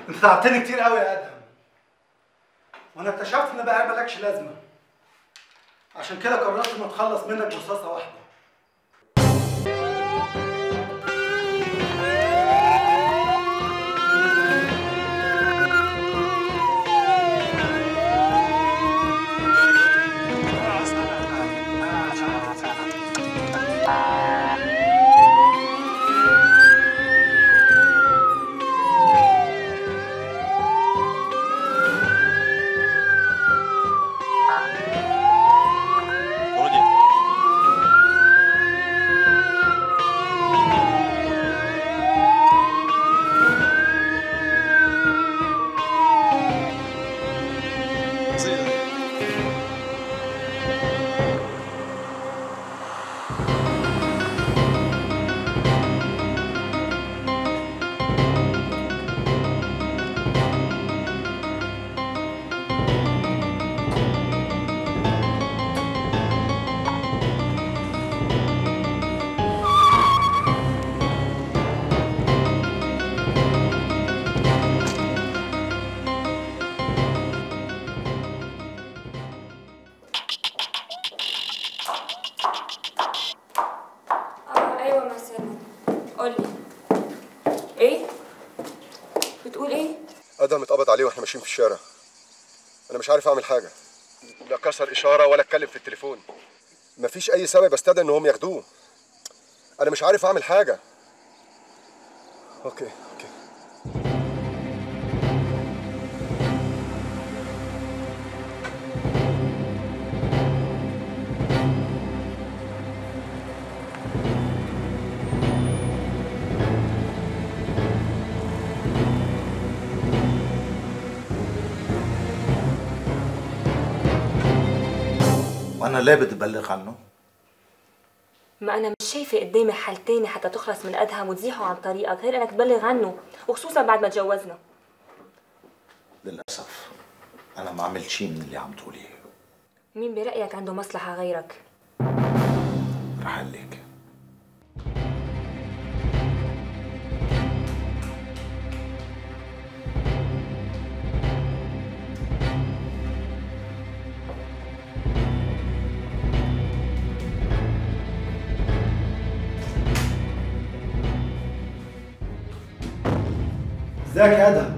انت تعبتني كتير قوي يا ادهم وانا اكتشفت ان بقى مالكش لازمه عشان كده قررت ان اتخلص منك برصاصه واحده اه ايوه مثلا قولي ايه بتقول ايه ادهم اتقبض عليه واحنا ماشيين في الشارع انا مش عارف اعمل حاجه لا كسر اشاره ولا اتكلم في التليفون مفيش اي سبب استدعي انهم ياخدوه انا مش عارف اعمل حاجه اوكي اوكي وانا ليه بتبلغ عنه ما انا مش شايفه قدامي حل تاني حتى تخلص من ادهم وتزيحه عن طريقك غير انك تبلغ عنه وخصوصا بعد ما تجوزنا للاسف انا ما عملت شيء من اللي عم تقوليه مين برايك عنده مصلحه غيرك رح لك ازيك يا ادهم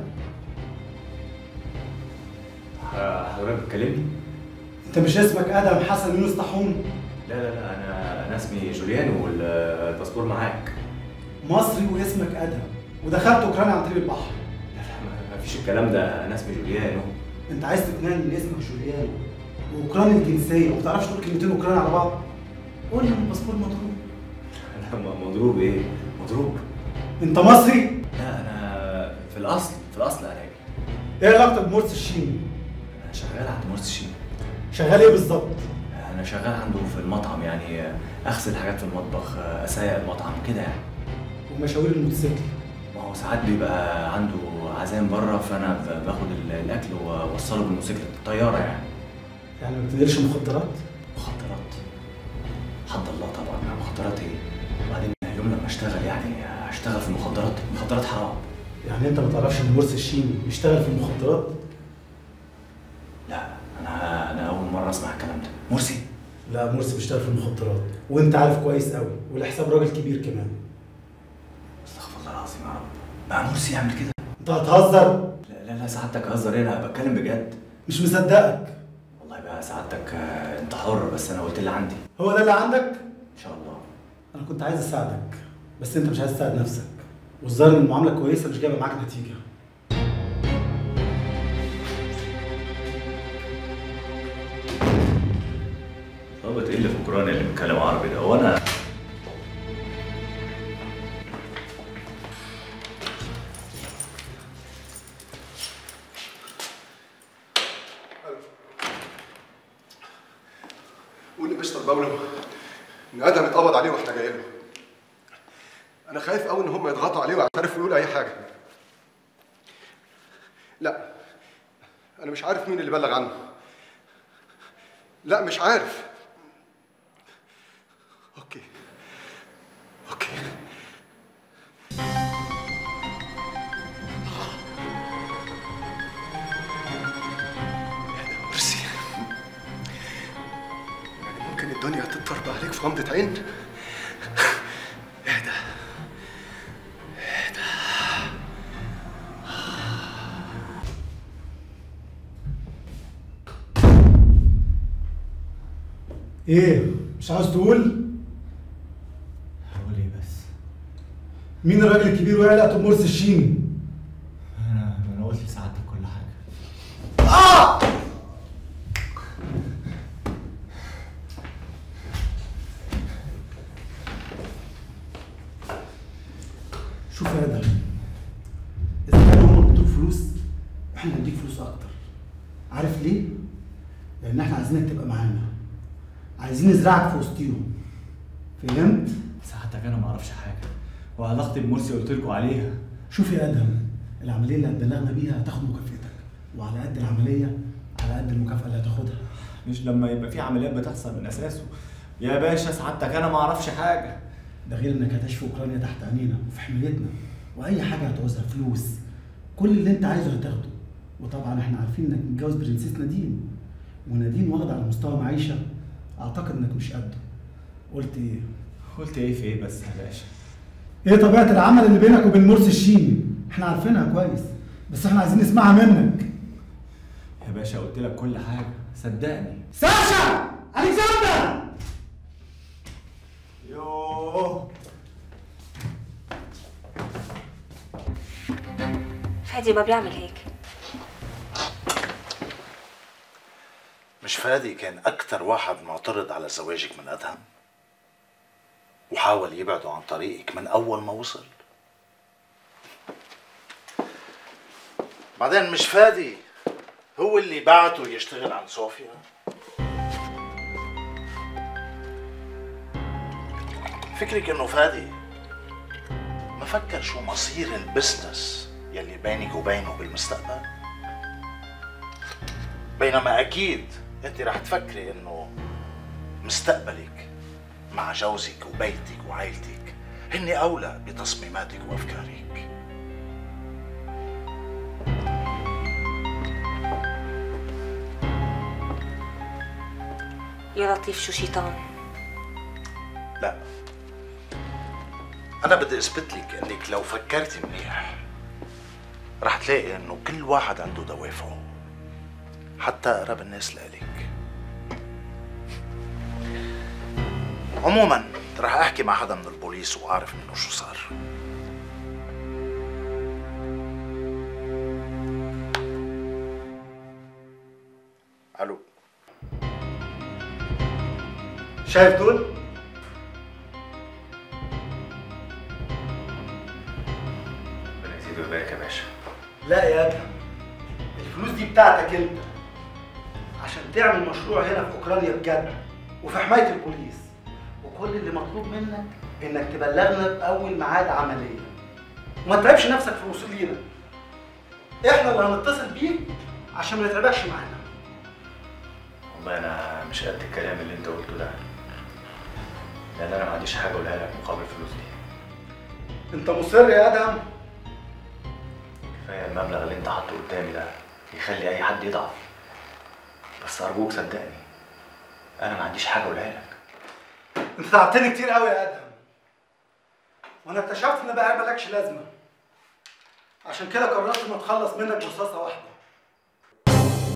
حضرتك بتكلمني؟ انت مش اسمك ادهم حسن يونس طاحون لا لا لا انا انا اسمي جوليان والباسبور معاك مصري واسمك ادهم ودخلت اوكرانيا عن طريق البحر ما فيش الكلام ده انا اسمي جوليان انت عايز تقنعني ان اسمك جوليان واوكراني الجنسيه وما بتعرفش تقول كلمتين اوكراني على بعض قول لي الباسبور مضروب انا مضروب ايه؟ مضروب انت مصري لا انا في الاصل في الاصل انا ايه علاقتك بمرسي الشيمي انا شغال عند مرسي الشيمي شغال ايه بالظبط انا شغال عنده في المطعم يعني اغسل حاجات في المطبخ اسايق المطعم كده يعني ومشاوير الموتوسيكل ما هو ساعات بيبقى عنده عزايم بره فانا ب- باخد ال- الاكل واوصله بالموتوسيكل الطياره يعني يعني ما بتديرش مخدرات مخدرات حد الله طبعا مخدرات ايه وبعدين يوم لما اشتغل يعني اشتغل في المخدرات المخدرات حرام يعني انت ما تعرفش ان مرسي الشيمي بيشتغل في المخدرات لا انا انا اول مره اسمع الكلام ده مرسي لا مرسي بيشتغل في المخدرات وانت عارف كويس قوي ولحساب راجل كبير كمان استغفر الله العظيم يا رب بقى مرسي يعمل كده انت هتهزر لا لا لا سعادتك هزر ايه انا بتكلم بجد مش مصدقك والله بقى سعادتك آه، انت حر بس انا قلت اللي عندي هو ده اللي عندك ان شاء الله انا كنت عايز اساعدك بس انت مش عايز تساعد نفسك والظاهر ان المعامله كويسه مش جايبه معاك نتيجه طب ايه اللي في اوكرانيا اللي بيتكلم عربي ده هو انا قول لمستر باولو ان ادهم اتقبض عليه واحنا جايين له انا خايف قوي ان هم يضغطوا عليه ويعترفوا ويقولوا اي حاجه لا انا مش عارف مين اللي بلغ عنه لا مش عارف اوكي اوكي الدنيا هتضرب عليك في غمضة عين اهدى ايه مش عاوز تقول هقول ايه بس مين الراجل الكبير وقع لقى مرسي الشيمي انا انا قلت لسعادتك كل حاجه شوف يا ادم اذا كانوا هم ادوك فلوس احنا نديك فلوس اكتر عارف ليه؟ لان احنا عايزينك تبقى معانا عايزين نزرعك في وسطيهم فهمت؟ سعادتك انا ما اعرفش حاجه وعلاقتي بمرسي قلت لكم عليها شوف يا ادهم العمليه اللي هتبلغنا بيها هتاخد مكافئتك وعلى قد العمليه على قد المكافاه اللي هتاخدها مش لما يبقى في عمليات بتحصل من اساسه يا باشا سعادتك انا ما اعرفش حاجه ده غير انك هتعيش في اوكرانيا تحت عينينا وفي حمايتنا واي حاجه هتعوزها فلوس كل اللي انت عايزه هتاخده وطبعا احنا عارفين انك متجوز برنسيس نادين ونادين واخده على مستوى معيشه اعتقد انك مش قده قلت ايه قلت ايه في ايه بس يا باشا ايه طبيعه العمل اللي بينك وبين مرسي الشيمي احنا عارفينها كويس بس احنا عايزين نسمعها منك يا باشا قلت لك كل حاجه صدقني ساشا الكسندر يوه فادي ما بيعمل هيك مش فادي كان أكتر واحد معترض على زواجك من أدهم وحاول يبعده عن طريقك من أول ما وصل بعدين مش فادي هو اللي بعته يشتغل عند صوفيا فكرك انه فادي ما فكر شو مصير البزنس يلي بينك وبينه بالمستقبل بينما اكيد انت رح تفكري انه مستقبلك مع جوزك وبيتك وعائلتك هن اولى بتصميماتك وافكارك يا لطيف شو شيطان لا انا بدي اثبت لك انك لو فكرتي منيح رح تلاقي انه كل واحد عنده دوافعه حتى اقرب الناس لإلك عموما رح احكي مع حدا من البوليس واعرف منه شو صار الو شايف دول ربنا يزيد ويبارك يا باشا لا يا ادهم الفلوس دي بتاعتك انت عشان تعمل مشروع هنا في اوكرانيا بجد وفي حمايه البوليس وكل اللي مطلوب منك انك تبلغنا باول ميعاد عمليه وما تتعبش نفسك في الوصول لينا احنا اللي هنتصل بيك عشان ما نتعبكش معانا والله انا مش قد الكلام اللي انت قلته ده لان انا ما عنديش حاجه اقولها لك مقابل الفلوس دي انت مصر يا ادهم كفايه المبلغ اللي انت حاطه قدامي ده يخلي اي حد يضعف بس ارجوك صدقني انا ما عنديش حاجه اقولها لك انت تعبتني كتير قوي يا ادهم وانا اكتشفت ان بقى مالكش لازمه عشان كده قررت ان اتخلص منك برصاصه واحده